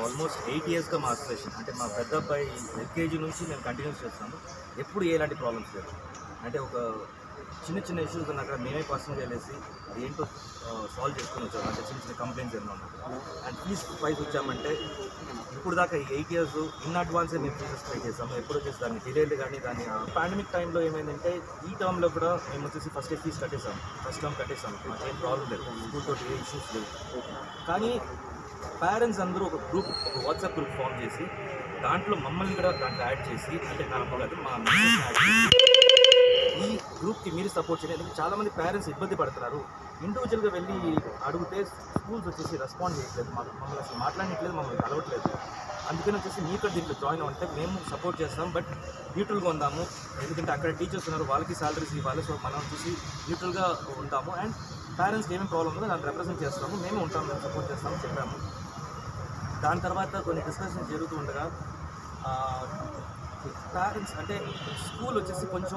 Almost eight ఇయర్స్గా మా association అంటే మా పెద్ద అబ్బాయి ఎల్కేజీ నుంచి మేము కంటిన్యూస్ చేస్తాము ఎప్పుడు ఎలాంటి ప్రాబ్లమ్స్ లేవు అంటే ఒక చిన్న చిన్న ఇష్యూస్ ఉన్న అక్కడ మేమే పర్సనల్ వెళ్ళేసి అది ఏంటో సాల్వ్ చేసుకుని వచ్చాము అంటే చిన్న చిన్న కంప్లైంట్స్ ఏమైనా ఉన్నాయి అండ్ ఫీజ్ ప్రైస్ వచ్చామంటే ఇప్పుడు దాకా ఈ ఎయిట్ ఇయర్స్ ఇన్ అడ్వాన్సే మేము ఫీజెస్ పే చేసాము ఎప్పుడు వచ్చేసి దాన్ని డిలేడ్ కానీ దాన్ని పాండమిక్ టైంలో ఏమైందంటే ఈ టర్మ్లో కూడా మేము వచ్చేసి ఫస్ట్ ఫీజ్ కట్టేసాం ఫస్ట్ టర్మ్ కట్టేసాం మాకు ఏం ప్రాబ్లం లేదు స్కూల్ తోటి ఏ ఇష్యూస్ లేవు కానీ పేరెంట్స్ అందరూ ఒక గ్రూప్ ఒక వాట్సాప్ గ్రూప్ ఫామ్ చేసి దాంట్లో మమ్మల్ని కూడా దాంట్లో యాడ్ చేసి అంటే నా కాదు మా members ని యాడ్ చేసి ఈ గ్రూప్కి మీరు సపోర్ట్ చేయండి ఎందుకంటే చాలామంది పేరెంట్స్ ఇబ్బంది పడుతున్నారు ఇండివిజువల్గా వెళ్ళి అడిగితే స్కూల్స్ వచ్చేసి రెస్పాండ్ చేయట్లేదు మాకు మమ్మల్ని అసలు మాట్లాడట్లేదు మమ్మల్ని కలవట్లేదు అందుకని వచ్చేసి మీరు కూడా దీంట్లో జాయిన్ అవ్వంటే మేము సపోర్ట్ చేస్తాం బట్ న్యూట్రల్గా ఉందాము ఎందుకంటే అక్కడ టీచర్స్ ఉన్నారు వాళ్ళకి సాలరీస్ ఇవ్వాలి సో మనం వచ్చేసి న్యూట్రల్గా ఉంటాము అండ్ పేరెంట్స్కి ఏమేమి ప్రాబ్లం ఉందో దాన్ని రిప్రజెంట్ చేస్తాము మేము ఉంటాము మేము సపోర్ట్ చేస్తాము చెప్పాము దాని తర్వాత కొన్ని డిస్కషన్ జరుగుతూ ఉండగా పేరెంట్స్ అంటే స్కూల్ వచ్చేసి కొంచెం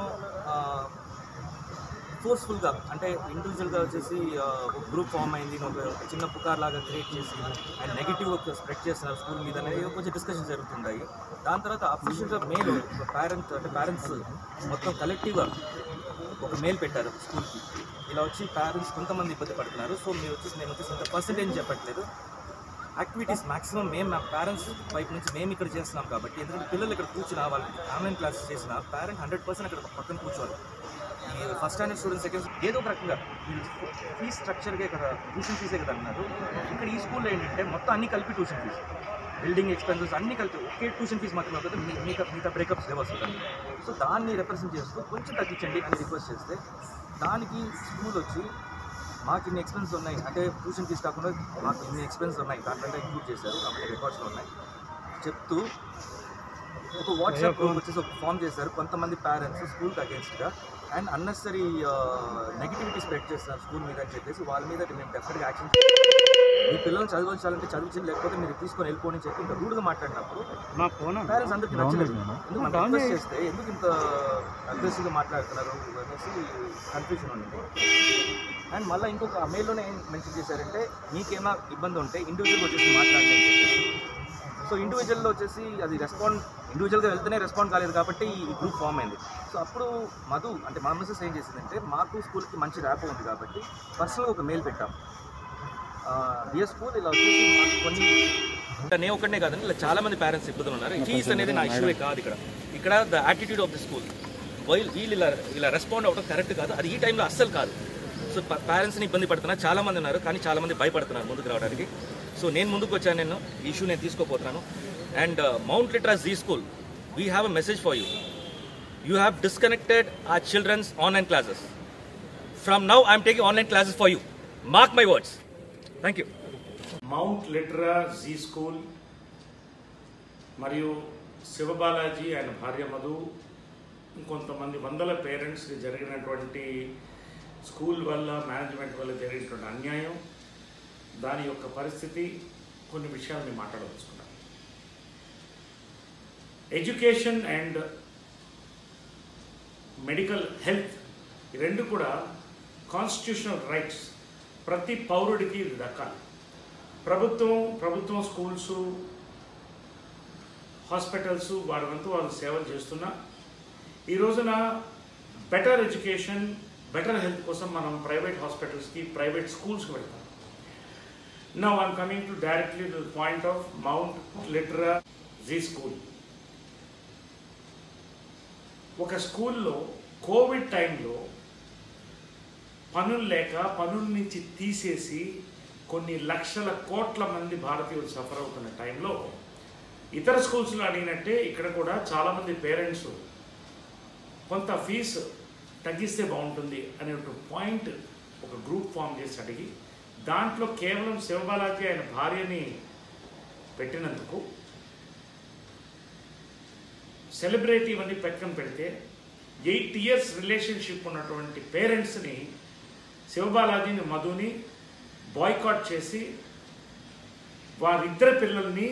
ఫోర్స్ఫుల్గా అంటే ఇండివిజువల్గా వచ్చేసి ఆ, ఒక గ్రూప్ ఫామ్ అయింది ఒక ఒక చిన్న పుకార్ లాగా క్రియేట్ చేసి అండ్ నెగిటివ్ స్ప్రెడ్ చేస్తున్నారు స్కూల్ మీద అనేది కొంచెం డిస్కషన్ జరుగుతుంటాయి దాని తర్వాత అఫీషియల్గా మెయిల్ పేరెంట్స్ అంటే పేరెంట్స్ మొత్తం కలెక్టివ్గా ఒక మెయిల్ పెట్టారు స్కూల్కి ఇలా వచ్చి పేరెంట్స్ కొంతమంది ఇబ్బంది పడుతున్నారు సో మీరు వచ్చేసి నేను వచ్చేసి ఇంత పర్సెంటేజ్ చెప్పట్లేదు యాక్టివిటీస్ మాక్సిమం మేము మా పేరెంట్స్ వైపు నుంచి మేము ఇక్కడ చేస్తున్నాం కాబట్టి ఎందుకంటే పిల్లలు ఇక్కడ కూర్చున్న వాళ్ళు ఆన్లైన్ క్లాసెస్ చేసిన పేరెంట్ హండ్రెడ్ పర్సెంట్ అక్కడ పక్కన కూర్చోవాలి ఈ ఫస్ట్ స్టాండర్డ్ స్టూడెంట్ సెకండ్ ఏదో ఒక రకంగా ఫీజ్ స్ట్రక్చర్గా ఇక్కడ ట్యూషన్ ఫీజే కదా అన్నారు ఇక్కడ ఈ స్కూల్లో ఏంటంటే మొత్తం అన్ని కలిపి ట్యూషన్ ఫీజు బిల్డింగ్ ఎక్స్పెన్సెస్ అన్ని కలిపి ఒకే ట్యూషన్ ఫీజు మాత్రమే అవుతుంది మీ- మిగతా మిగతా బ్రేకప్స్ లేవు అసలు దానికి. సో దాన్ని రిప్రజెంట్ చేస్తూ కొంచెం తగ్గించండి అని రిక్వెస్ట్ చేస్తే దానికి స్కూల్ వచ్చి మాకు ఇన్ని ఎక్స్పెన్స్ ఉన్నాయి అంటే ట్యూషన్ ఫీజు కాకుండా మాకు ఇన్ని ఎక్స్పెన్స్ ఉన్నాయి దాంట్లో ఇంక్లూడ్ చేశారు కాబట్టి రికార్డ్స్లో ఉన్నాయి చెప్తూ ఒక వాట్సాప్ గ్రూప్ వచ్చేసి ఒక ఫామ్ చేశారు కొంతమంది పేరెంట్స్ స్కూల్కి అగేన్స్ట్గా అండ్ అన్నెసరీ నెగిటివిటీ స్ప్రెడ్ చేస్తున్నారు స్కూల్ మీద అని చెప్పేసి వాళ్ళ మీద మేము డెఫినెట్గా యాక్షన్ మీ పిల్లల్ని చదివించాలంటే చదివించండి లేకపోతే మీరు తీసుకొని వెళ్ళిపోండి అని చెప్పి ఇంకా రూడ్గా మాట్లాడినప్పుడు మా ఫోన్ పేరెంట్స్ అందరికీ నచ్చలేదు ఎందుకు మనం రిక్వెస్ట్ చేస్తే ఎందుకు ఇంత అగ్రెసివ్గా మాట్లాడుతున్నారు అనేసి కన్ఫ్యూజన్ ఉంది అండ్ మళ్ళీ ఇంకొక మెయిల్లోనే ఏం మెన్షన్ చేశారంటే మీకేమైనా ఇబ్బంది ఉంటే ఇండివిజువల్గా వచ్చేసి మాట్లాడండి అని చెప్పేసి సో ఇండివిజువల్లో వచ్చేసి అది రెస్పాండ్ ఇండివిజువల్గా వెళ్తేనే రెస్పాండ్ కాలేదు కాబట్టి ఈ గ్రూప్ ఫామ్ అయింది సో అప్పుడు మధు అంటే మా మిస్సెస్ ఏం చేసిందంటే మాకు స్కూల్కి మంచి ర్యాప్ ఉంది కాబట్టి పర్సనల్గా ఒక మెయిల్ పెట్టాం డిఎస్ స్కూల్ ఇలా వచ్చేసి మాకు కొన్ని ఇంకా నేను ఒకటే కాదండి ఇలా చాలా మంది పేరెంట్స్ ఇబ్బందులు ఉన్నారు ఫీజ్ అనేది నా ఇష్యూవే కాదు ఇక్కడ ఇక్కడ the attitude of the school while వీళ్ళు ఇలా ఇలా రెస్పాండ్ అవ్వడం కరెక్ట్ కాదు అది ఈ టైంలో అస్సలు కాదు సో పేరెంట్స్ని ఇబ్బంది పడుతున్నారు చాలా మంది ఉన్నారు కానీ చాలా మంది భయపడుతున్నారు ముందుకు రావడానికి సో నేను ముందుకు వచ్చాను నేను ఈ ఇష్యూ నేను తీసుకోపోతున్నాను and Mount Litera Zee school we have a message for you you have disconnected our children's online classes from now I'm taking online classes for you mark my words thank you Mount Litera Zee school మరియు శివబాలాజీ ఆయన భార్య మధు ఇంకొంతమంది వందల పేరెంట్స్కి జరిగినటువంటి school వల్ల management వల్ల జరిగినటువంటి అన్యాయం దాని యొక్క పరిస్థితి కొన్ని విషయాలు మేము మాట్లాడవచ్చుకున్నాం ఎడ్యుకేషన్ అండ్ మెడికల్ హెల్త్ ఈ రెండు కూడా కాన్స్టిట్యూషనల్ రైట్స్ ప్రతి పౌరుడికి ఇది దక్కాలి ప్రభుత్వం ప్రభుత్వం స్కూల్స్ హాస్పిటల్స్ వారి వంతు వాళ్ళు సేవలు చేస్తున్నా ఈ రోజున బెటర్ ఎడ్యుకేషన్ బెటర్ హెల్త్ కోసం మనం ప్రైవేట్ హాస్పిటల్స్కి ప్రైవేట్ స్కూల్స్కి వెళ్తాం now I'm coming to directly to point of Mount Litera Zee school ఒక స్కూల్లో కోవిడ్ టైంలో పనులు లేక పనుల నుంచి తీసేసి కొన్ని లక్షల కోట్ల మంది భారతీయులు సఫర్ అవుతున్న టైంలో ఇతర స్కూల్స్లో అడిగినట్టే ఇక్కడ కూడా చాలామంది పేరెంట్స్ కొంత ఫీజు తగ్గిస్తే బాగుంటుంది అనే ఒక పాయింట్ ఒక గ్రూప్ ఫామ్ చేసి అడిగి దాంట్లో కేవలం శివబాలాజీ ఆయన భార్యని పెట్టినందుకు సెలబ్రిటీ ఇవన్నీ పక్కన పెడితే ఎయిట్ ఇయర్స్ రిలేషన్షిప్ ఉన్నటువంటి పేరెంట్స్ని శివబాలాజీని మధుని బాయ్కాట్ చేసి వారిద్దరి పిల్లల్ని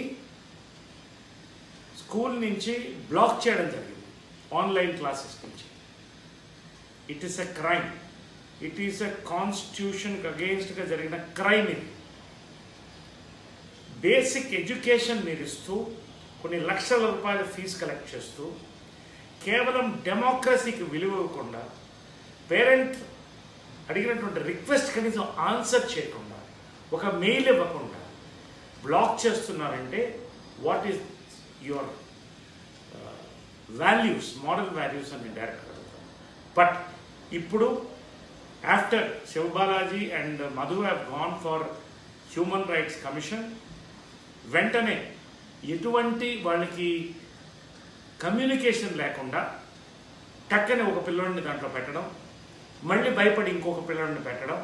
స్కూల్ నుంచి బ్లాక్ చేయడం జరిగింది ఆన్లైన్ క్లాసెస్ నుంచి it is a crime it is a కాన్స్టిట్యూషన్కి అగెయిన్స్ట్గా జరిగిన క్రైమ్ ఇది బేసిక్ ఎడ్యుకేషన్ మీరు ఇస్తూ కొన్ని లక్షల రూపాయల ఫీజు కలెక్ట్ చేస్తూ కేవలం డెమోక్రసీకి విలువ ఇవ్వకుండా పేరెంట్ అడిగినటువంటి రిక్వెస్ట్ కనీసం ఆన్సర్ చేయకుండా ఒక మెయిల్ ఇవ్వకుండా బ్లాక్ చేస్తున్నారంటే what is your values model values అని నేను డైరెక్ట్ అడుగుతాను బట్ ఇప్పుడు after Sivabalaji and Madhu have gone for human rights commission వెంటనే ఎటువంటి వాళ్ళకి కమ్యూనికేషన్ లేకుండా టక్కని ఒక పిల్లోడిని దాంట్లో పెట్టడం మళ్ళీ భయపడి ఇంకొక పిల్లోడిని పెట్టడం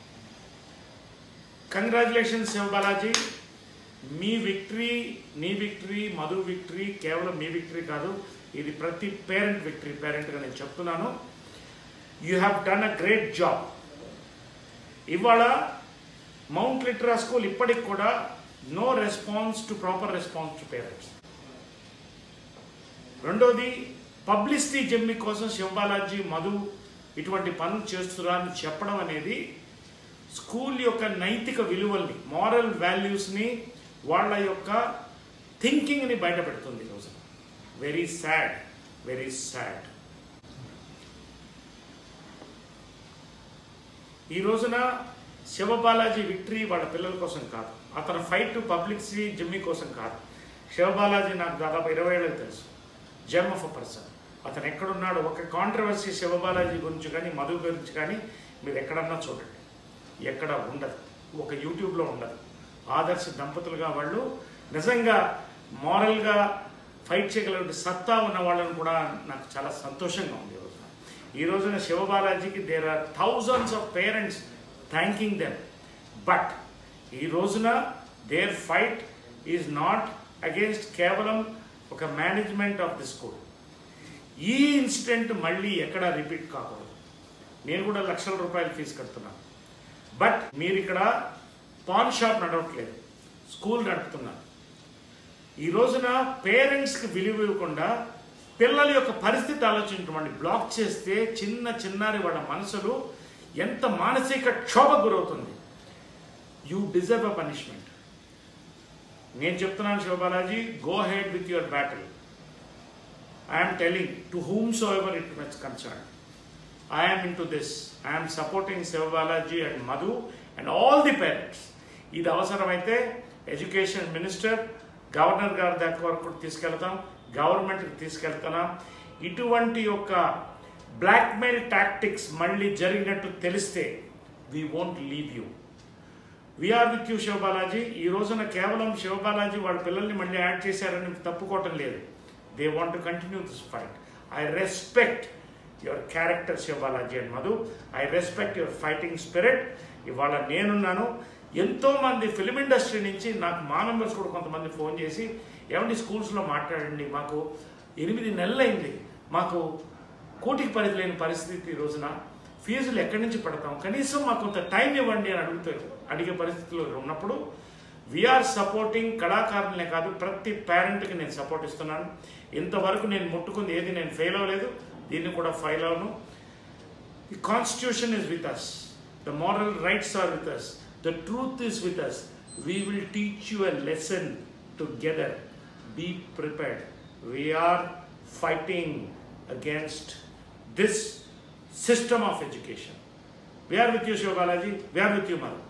కంగ్రాచులేషన్స్ శివబాలాజీ మీ విక్టరీ నీ విక్టరీ మధు విక్టరీ కేవలం మీ విక్టరీ కాదు ఇది ప్రతి పేరెంట్ విక్టరీ పేరెంట్గా నేను చెప్తున్నాను you have done a great job ఇవాళ మౌంట్ లిటరా స్కూల్ ఇప్పటికి కూడా no response to proper response to parents రెండోది పబ్లిసిటీ జమ్మి కోసం శివబాలాజీ మధు ఇటువంటి పనులు చేస్తురా అని చెప్పడం అనేది స్కూల్ యొక్క నైతిక విలువల్ని మారల్ వాల్యూస్ని వాళ్ళ యొక్క థింకింగ్ని బయటపెడుతుంది ఈరోజు వెరీ సాడ్ వెరీ సాడ్ ఈ రోజున శివబాలాజీ విక్టరీ వాళ్ళ పిల్లల కోసం కాదు అతను ఫైట్ టు పబ్లిసిటీ జిమ్మి కోసం కాదు శివబాలాజీ నాకు దాదాపు ఇరవై ఏళ్ళకి తెలుసు జెమ్ ఆఫ్ అ పర్సన్ అతను ఎక్కడున్నాడు ఒక కాంట్రవర్సీ శివబాలాజీ గురించి కానీ మధు గురించి కానీ మీరు ఎక్కడన్నా చూడండి ఎక్కడ ఉండదు ఒక యూట్యూబ్లో ఉండదు ఆదర్శ దంపతులుగా వాళ్ళు నిజంగా మారల్గా ఫైట్ చేయగలిగే సత్తా ఉన్న వాళ్ళని కూడా నాకు చాలా సంతోషంగా ఉంది ఈ రోజున ఈ రోజున శివబాలాజీకి there are thousands of parents thanking them but ఈ రోజున their fight is not against కేవలం ఒక మేనేజ్మెంట్ ఆఫ్ ది స్కూల్ ఈ ఇన్సిడెంట్ మళ్ళీ ఎక్కడ రిపీట్ కాకూడదు నేను కూడా లక్షల రూపాయలు ఫీజు కడుతున్నాను బట్ మీరు ఇక్కడ పాన్ షాప్ నడవట్లేదు స్కూల్ నడుపుతున్నారు ఈ రోజున పేరెంట్స్కి విలువ ఇవ్వకుండా పిల్లల యొక్క పరిస్థితి ఆలోచించమండి బ్లాక్ చేస్తే చిన్న చిన్నారి వాళ్ళ మనసులు ఎంత మానసిక క్షోభ గురవుతుంది యూ డిజర్వ్ అ పనిష్మెంట్ నేను చెప్తున్నాను Sivabalaji go ahead with your battle I'm telling to whom so ever it much concern I'm in to this I'm supporting Sivabalaji and Madhu and all the parents ఇది అవసరమైతే ఎడ్యుకేషన్ మినిస్టర్ గవర్నర్ గారి దగ్గర వరకు తీసుకెళ్తాం గవర్నమెంట్కి తీసుకెళ్తున్నాం ఇటువంటి యొక్క బ్లాక్మెయిల్ టాక్టిక్స్ మళ్ళీ జరిగినట్టు తెలిస్తే we won't leave you we're with you Sivabalaji ఈ రోజున కేవలం శివబాలాజీ వాళ్ళ పిల్లల్ని మళ్ళీ యాడ్ చేశారని తప్పుకోవటం లేదు they want to continue this fight I respect your character Sivabalaji and Madhu I respect your fighting spirit ఇవాళ నేనున్నాను ఎంతో మంది ఫిలిం ఇండస్ట్రీ నుంచి నాకు మా మెంబర్స్ కూడా కొంతమంది ఫోన్ చేసి ఏమండి స్కూల్స్లో మాట్లాడండి మాకు ఎనిమిది నెలలైంది మాకు కోటికి పరిధి లేని పరిస్థితి ఈ రోజున ఫీజులు ఎక్కడి నుంచి పడతాం కనీసం మాకు కొంత టైం ఇవ్వండి అని అడుగుతారు అడిగే పరిస్థితిలో ఉన్నప్పుడు వీఆర్ సపోర్టింగ్ కళాకారులనే కాదు ప్రతి పేరెంట్కి నేను సపోర్ట్ ఇస్తున్నాను ఇంతవరకు నేను ముట్టుకుంది ఏది నేను ఫెయిల్ అవ్వలేదు దీన్ని కూడా ఫైల్ అవను the constitution is with us the moral rights are with us the truth is with us we will teach you a lesson together be prepared we're fighting against this system of education. We are with you, Shiva Balaji. We are with you, Madhu.